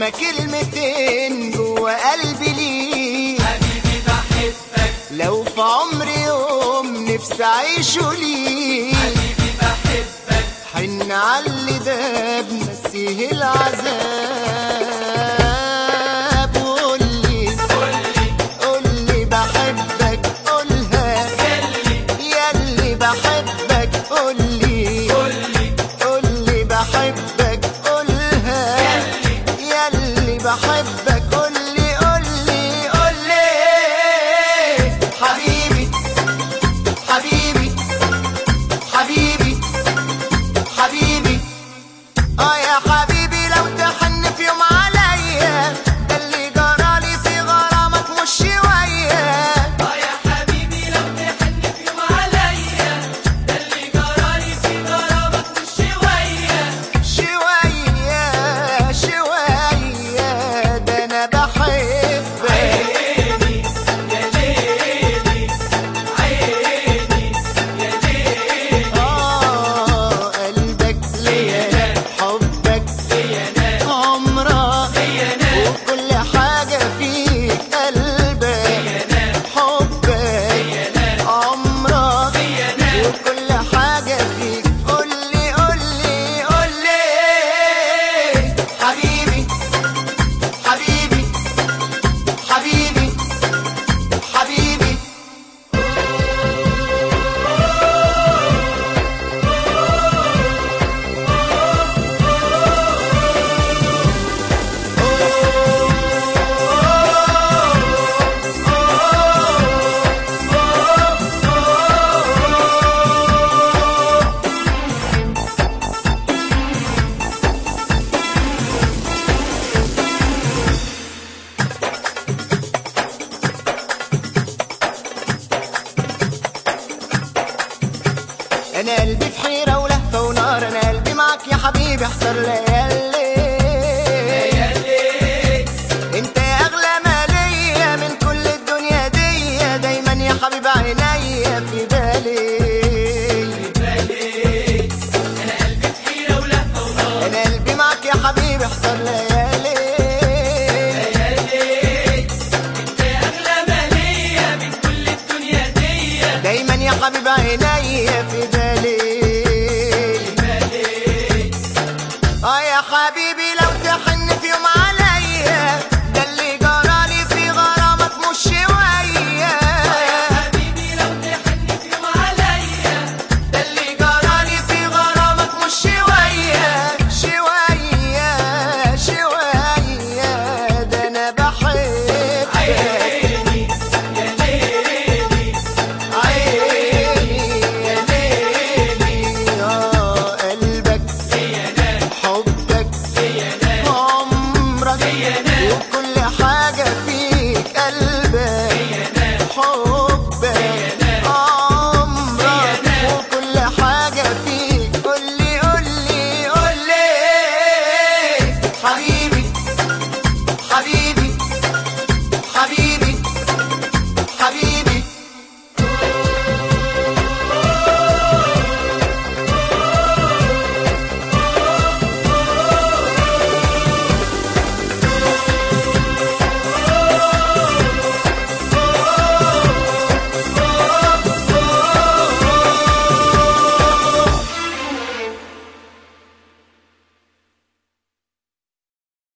هما كلمتين جوا قلبي ليك حبيبي بحبك لو في عمري يوم نفسي اعيشه ليك حبيبي بحبك حن علي ده بنسيه العذاب قولي قولي قولي بحبك قولها يلي ياللي بحبك قولي قولي قولي بحبك قولها يلي ياللي بحبك قولي قولي قولي حبيبي حبيبي حبيبي حبيبي اه يا حبيبي لو تحن في يوم عليا ده اللي جرالي في غرامك مش شويه اه يا حبيبي لو تحن في يوم عليا ده اللي جرالي في غرامك مش شويه شويه شويه ده انا بحبك عيني يا ليلي عيني يا ليلي اه قلبك ليا حبك يا ناس عمرك يا ناس وكل حاجة فيك قلبك حبك عمرك يا ناس وكل حاجة فيك قولي قولي قولي حبيبي حبيبي حبيبي حبيبي انا قلبي في حيرة ولهفة ونار انا قلبي معاك يا حبيبي احضر ليالي ليلي انت يا اغلى ما ليا من كل الدنيا دي دايما يا حبيب عينيا في بالي بالي انا قلبي في حيره ولهفه ونار انا قلبي معاك يا حبيبي احضر ليالي ليالي انت اغلى ما ليا من كل الدنيا دي دايما يا حبيب عينيا في بالي بالي اه يا حبيبي لو تحن في يوم عليا ده اللي جرالي في غرامك مش شويه حبيبي لو تحن في يوم عليا ده اللي جرالي في غرامك مش شويه شويه شويه ده انا بحبك عيني يا ليلي عيني يا ليلي اه قلبك يا ناس حبك يا ناس عمرك يا ناس وكل حاجة فيك قلبك حبك عمرك وكل حاجة فيك قولي قولي قولي حبيبي حبيبي حبيبي